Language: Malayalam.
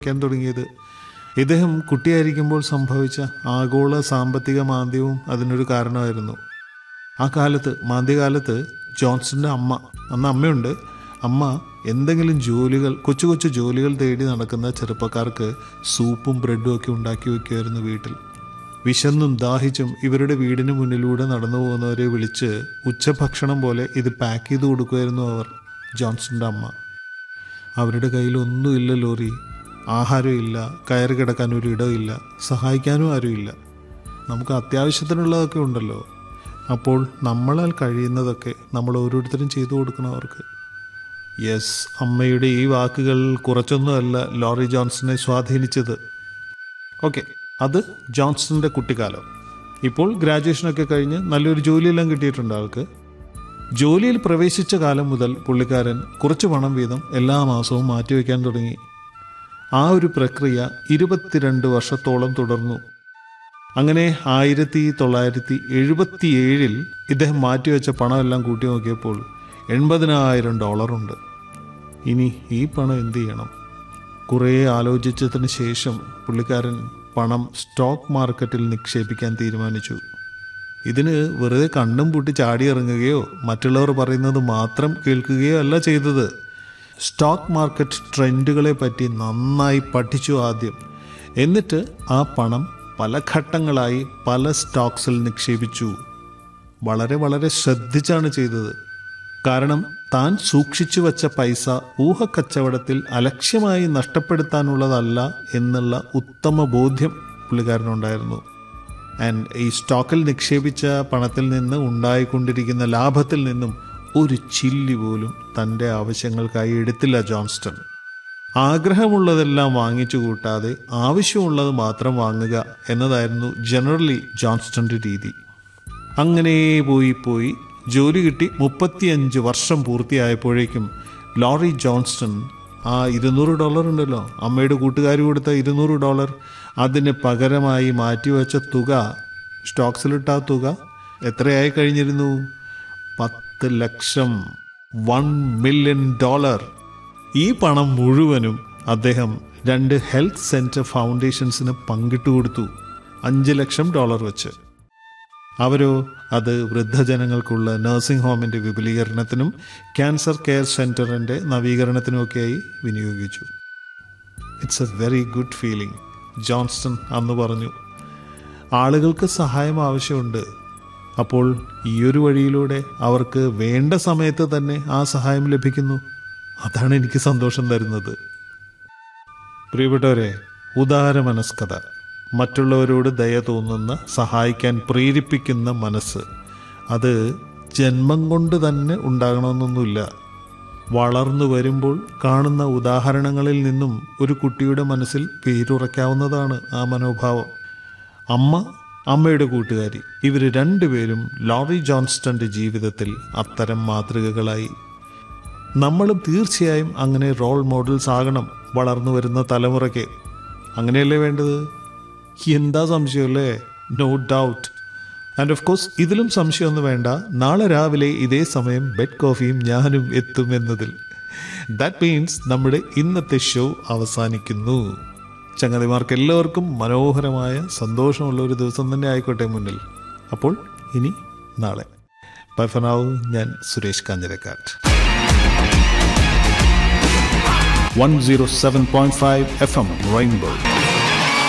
ക്കാൻ തുടങ്ങിയത് ഇദ്ദേഹം കുട്ടിയായിരിക്കുമ്പോൾ സംഭവിച്ച ആഗോള സാമ്പത്തിക മാന്ദ്യവും അതിനൊരു കാരണമായിരുന്നു ആ കാലത്ത് മാന്ദ്യകാലത്ത് ജോൺസന്റെ അമ്മ അന്ന് അമ്മയുണ്ട് അമ്മ എന്തെങ്കിലും ജോലികൾ കൊച്ചു കൊച്ചു ജോലികൾ തേടി നടക്കുന്ന ചെറുപ്പക്കാർക്ക് സൂപ്പും ബ്രെഡും ഒക്കെ ഉണ്ടാക്കി വെക്കുമായിരുന്നു വീട്ടിൽ വിശന്നും ദാഹിച്ചും ഇവരുടെ വീടിന് മുന്നിലൂടെ നടന്നു പോകുന്നവരെ വിളിച്ച് ഉച്ചഭക്ഷണം പോലെ ഇത് പാക്ക് ചെയ്ത് കൊടുക്കുമായിരുന്നു അവർ ജോൺസന്റെ അമ്മ അവരുടെ കയ്യിൽ ഒന്നുമില്ല ലോറി ആഹാരമില്ല കയറി കിടക്കാൻ ഒരു ഇടമില്ല സഹായിക്കാനും ആരുമില്ല നമുക്ക് അത്യാവശ്യത്തിനുള്ളതൊക്കെ ഉണ്ടല്ലോ അപ്പോൾ നമ്മളാൽ കഴിയുന്നതൊക്കെ നമ്മൾ ഓരോരുത്തരും ചെയ്തു കൊടുക്കണം അവർക്ക് യെസ് അമ്മയുടെ ഈ വാക്കുകൾ കുറച്ചൊന്നുമല്ല ലോറി ജോൺസനെ സ്വാധീനിച്ചത് ഓക്കെ അത് ജോൺസന്റെ കുട്ടിക്കാലം ഇപ്പോൾ ഗ്രാജുവേഷനൊക്കെ കഴിഞ്ഞ് നല്ലൊരു ജോലിയെല്ലാം കിട്ടിയിട്ടുണ്ട് ആൾക്ക് ജോലിയിൽ പ്രവേശിച്ച കാലം മുതൽ പുള്ളിക്കാരൻ കുറച്ച് പണം വീതം എല്ലാ മാസവും മാറ്റിവെക്കാൻ തുടങ്ങി ആ ഒരു പ്രക്രിയ ഇരുപത്തിരണ്ട് വർഷത്തോളം തുടർന്നു അങ്ങനെ ആയിരത്തി തൊള്ളായിരത്തി എഴുപത്തിയേഴിൽ ഇദ്ദേഹം മാറ്റിവെച്ച പണമെല്ലാം കൂട്ടി നോക്കിയപ്പോൾ എൺപതിനായിരം ഡോളറുണ്ട് ഇനി ഈ പണം എന്ത് ചെയ്യണം കുറേ ആലോചിച്ചതിന് ശേഷം പുള്ളിക്കാരൻ പണം സ്റ്റോക്ക് മാർക്കറ്റിൽ നിക്ഷേപിക്കാൻ തീരുമാനിച്ചു ഇതിന് വെറുതെ കണ്ണും പൂട്ടി ചാടിയിറങ്ങുകയോ മറ്റുള്ളവർ പറയുന്നത് മാത്രം കേൾക്കുകയോ അല്ല ചെയ്തത് സ്റ്റോക്ക് മാർക്കറ്റ് ട്രെൻഡുകളെ പറ്റി നന്നായി പഠിച്ചു ആദ്യം എന്നിട്ട് ആ പണം പല ഘട്ടങ്ങളായി പല സ്റ്റോക്സിൽ നിക്ഷേപിച്ചു വളരെ വളരെ ശ്രദ്ധിച്ചാണ് ചെയ്തത് കാരണം താൻ സൂക്ഷിച്ചു വച്ച പൈസ ഊഹക്കച്ചവടത്തിൽ അലക്ഷ്യമായി നഷ്ടപ്പെടുത്താനുള്ളതല്ല എന്നുള്ള ഉത്തമ ബോധ്യം പുള്ളിക്കാരനുണ്ടായിരുന്നു ആൻഡ് ഈ സ്റ്റോക്കിൽ നിക്ഷേപിച്ച പണത്തിൽ നിന്ന് ഉണ്ടായിക്കൊണ്ടിരിക്കുന്ന ലാഭത്തിൽ നിന്നും ഒരു ചില്ലി പോലും തൻ്റെ ആവശ്യങ്ങൾക്കായി എടുത്തില്ല ജോൺസ്റ്റൺ ആഗ്രഹമുള്ളതെല്ലാം വാങ്ങിച്ചു കൂട്ടാതെ ആവശ്യമുള്ളത് മാത്രം വാങ്ങുക എന്നതായിരുന്നു ജനറലി ജോൺസ്റ്റന്റെ രീതി അങ്ങനെ പോയി പോയി ജോലി കിട്ടി മുപ്പത്തിയഞ്ച് വർഷം പൂർത്തിയായപ്പോഴേക്കും ലോറി ജോൺസ്റ്റൺ ആ ഇരുന്നൂറ് ഡോളർ ഉണ്ടല്ലോ അമ്മയുടെ കൂട്ടുകാർ കൊടുത്ത ഇരുന്നൂറ് ഡോളർ അതിന് പകരമായി മാറ്റിവെച്ച തുക സ്റ്റോക്സിലിട്ട ആ തുക എത്രയായി കഴിഞ്ഞിരുന്നു പത്ത് ലക്ഷം വൺ മില്യൺ ഡോളർ ഈ പണം മുഴുവനും അദ്ദേഹം രണ്ട് ഹെൽത്ത് സെന്റർ ഫൗണ്ടേഷൻസിന് പങ്കിട്ടു കൊടുത്തു അഞ്ച് ലക്ഷം ഡോളർ വെച്ച് അവരോ അത് വൃദ്ധജനങ്ങൾക്കുള്ള നഴ്സിംഗ് ഹോമിന്റെ വിപുലീകരണത്തിനും ക്യാൻസർ കെയർ സെന്ററിന്റെ നവീകരണത്തിനുമൊക്കെയായി വിനിയോഗിച്ചു it's a very good feeling Johnston അന്ന് പറഞ്ഞു ആളുകൾക്ക് സഹായം ആവശ്യമുണ്ട് അപ്പോൾ ഈയൊരു വഴിയിലൂടെ അവർക്ക് വേണ്ട സമയത്ത് തന്നെ ആ സഹായം ലഭിക്കുന്നു അതാണ് എനിക്ക് സന്തോഷം തരുന്നത് പ്രിയപ്പെട്ടവരെ ഉദാരമനസ്കത മറ്റുള്ളവരോട് ദയ തോന്നുന്ന സഹായിക്കാൻ പ്രേരിപ്പിക്കുന്ന മനസ്സ് അത് ജന്മം കൊണ്ട് തന്നെ ഉണ്ടാകണമെന്നൊന്നുമില്ല വളർന്നു വരുമ്പോൾ കാണുന്ന ഉദാഹരണങ്ങളിൽ നിന്നും ഒരു കുട്ടിയുടെ മനസ്സിൽ പേരുറയ്ക്കാവുന്നതാണ് ആ മനോഭാവം അമ്മ അമ്മയുടെ കൂട്ടുകാരി ഇവർ രണ്ടുപേരും ലോറി ജോൺസ്റ്റന്റെ ജീവിതത്തിൽ അത്തരം മാതൃകകളായി നമ്മളും തീർച്ചയായും അങ്ങനെ റോൾ മോഡൽസ് ആകണം വളർന്നു വരുന്ന തലമുറയ്ക്ക് അങ്ങനെയല്ലേ വേണ്ടത് എന്താ സംശയമല്ലേ no doubt and of course ഇതിലും സംശയമൊന്നും വേണ്ട നാളെ രാവിലെ ഇതേ സമയം ബെഡ് കോഫിയും ഞാനും എത്തുമെന്നതിൽ ദാറ്റ് മീൻസ് നമ്മുടെ ഇന്നത്തെ ഷോ അവസാനിക്കുന്നു ചങ്ങതിമാർക്ക് എല്ലാവർക്കും മനോഹരമായ സന്തോഷമുള്ള ഒരു ദിവസം തന്നെ ആയിക്കോട്ടെ മുന്നിൽ അപ്പോൾ ഇനി നാളെ ബൈ ഫനാവ് ഞാൻ സുരേഷ് കാഞ്ഞിരക്കാട്ട് 107.5 FM Rainbow.